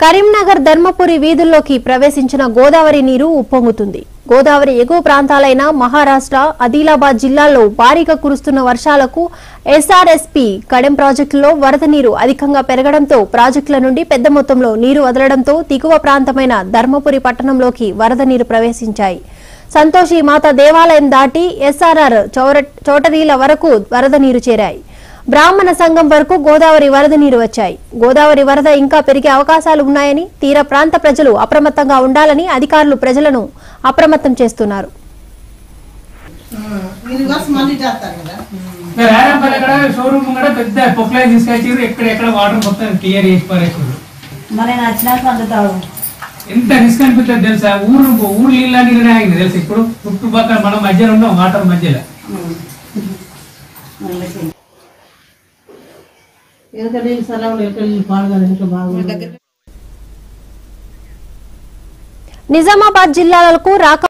కరీంనగర్ ధర్మపురి వీధుల్లోకి ప్రవేశించిన గోదావరి నీరు ఉప్పొంగుతుంది గోదావరి ఎగువ ప్రాంతాలైన మహారాష్ట్ర ఆదిలాబాద్ జిల్లాల్లో భారీగా కురుస్తున్న వర్షాలకు ఎస్ఆర్ఎస్పీ కడెం ప్రాజెక్టులో వరద నీరు అధికంగా పెరగడంతో ప్రాజెక్టుల నుండి పెద్ద మొత్తంలో నీరు వదలడంతో దిగువ ప్రాంతమైన ధర్మపురి పట్టణంలోకి వరద నీరు ప్రవేశించాయి సంతోషి మాత దేవాలయం దాటి ఎస్ఆర్ఆర్ చౌర- చౌటరీల వరకు వరద నీరు చేరాయి బ్రాహ్మణ సంఘం వరకు గోదావరి వరద నీరు వచ్చాయి గోదావరి వరద ఇంకా పెరిగే అవకాశాలు ఉన్నాయని తీర ప్రాంత ప్రజలు అప్రమత్తంగా ఉండాలని అధికారులు ప్రజలను అప్రమత్తం చేస్తున్నారు ఈ రివర్స్ మళ్ళీ చేస్తారు కదా రారంపల్లి కూడా షోరూమ్ కూడా పెద్ద పొక్లై తీసుకొచ్చారు ఎక్కడ ఎక్కడ వాటర్ మొత్తం క్లియర్ చేసి పారేసారు మరి నచ్చినాక అందుతావు ఎంత రిస్క్ అనిపిస్తుంది తెలుసా ఊరు ఊరు నీళ్ళ నీళ్ళనే ఆగింది తెలుసు ఇప్పుడు చుట్టుపక్కల మన మధ్యలో ఉన్నాం వాటర్ మధ్యలో వెనక నీళ్ళు సలవులు ఎక్కడ నీళ్ళు పాడగాలి ఇంకా బాగుంది నిజామాబాద్ జిల్లాలకు రాక